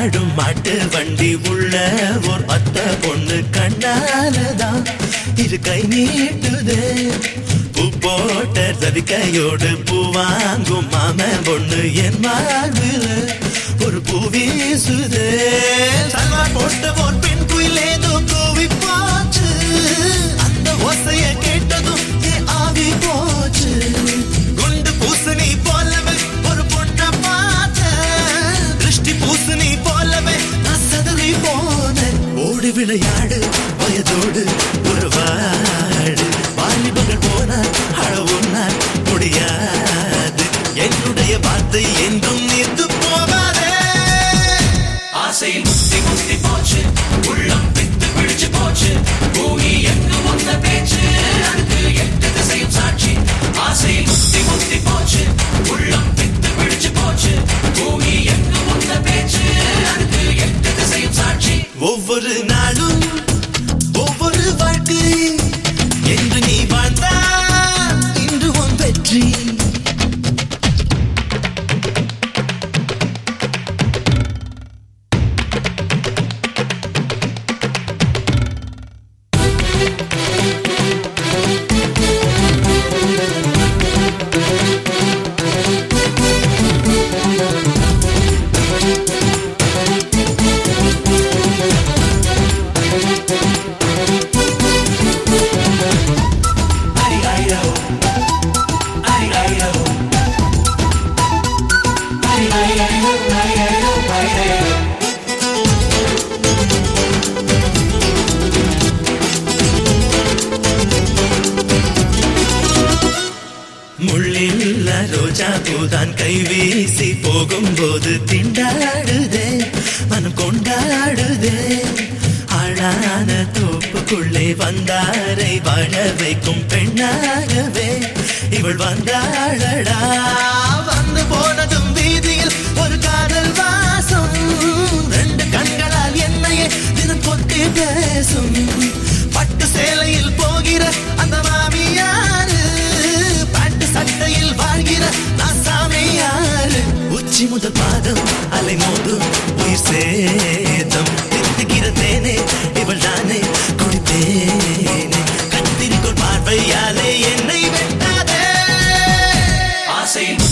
ஆடும் மாட்டு வண்டி உள்ள ஒரு பத்த பொண்ணு கண்ணாலதான் இரு கை நீட்டுதே பூ போட்ட ரவிக்கையோடு பூ வாங்கும் மாம பொண்ணு என் வாழ்வில் ஒரு பூ வீசுதே சல்வார் போட்ட ஒரு பெண் குயில் ஏதோ கூவி போச்சு அந்த ஓசைய கேட்டதும் என் ஆவி போச்சு குண்டு பூசணி போலவே ஒரு பொண்ண பார்த்த திருஷ்டி பூசணி போலவே நான் சதறி போனேன் ஓடி விளையாடு வயதோடு ஒரு வாடு வாலிபர்கள் போனால் அழவுனால் முடியாது என்னுடைய வார்த்தை என்றும் நின்று போகாதே ஆசையில் முத்தி முத்தி போச்சு உள்ளம் பித்து பிடிச்சு போச்சு பூமி எங்கு வந்த பேச்சு அதுக்கு எட்டு திசையும் சாட்சி ஆசையில் முத்தி முத்தி போச்சு உள்ளம் பித்து பிடிச்சு போச்சு பூமி எங்கு வந்த பேச்சு அதுக்கு எட்டு திசையும் சாட்சி ஒவ்வொரு நாளும் ஒவ்வொரு வாழ்க்கை என்று நீ வாழ்ந்தால் இன்று உன் வெற்றி Ay, ay, oh. Ay, ay, oh. Ay, ay, ay, oh, ay, ay, oh, ay, ay, oh. முள்ளில்ல ரோஜா பூதான் கை வீசி போகும்போது திண்டாடுதே மனம் கொண்டாடுதே அழான தோப்புக்குள்ளே வந்தாரை வாழ வைக்கும் பெண்ணாகவே இவள் வந்தாளடா வந்து போனதும் வீதியில் ஒரு காதல் வாசம் ரெண்டு கண்களால் என்னையே தினம் கொத்தி பேசும் பட்டு சேலையில் போகிற அந்த மாமியாரு பாட்டு சட்டையில் வாழ்கிற நான் சாமியாரு உச்சி முதல் பாதம் அலை மோதும் உயிர் சேதம் திட்டுகிற தேனே இவள் தானே குடித்தேனே கத்திரிக்கோள் பார்வையாலே என்னை வெட்டாதே ஆசையில்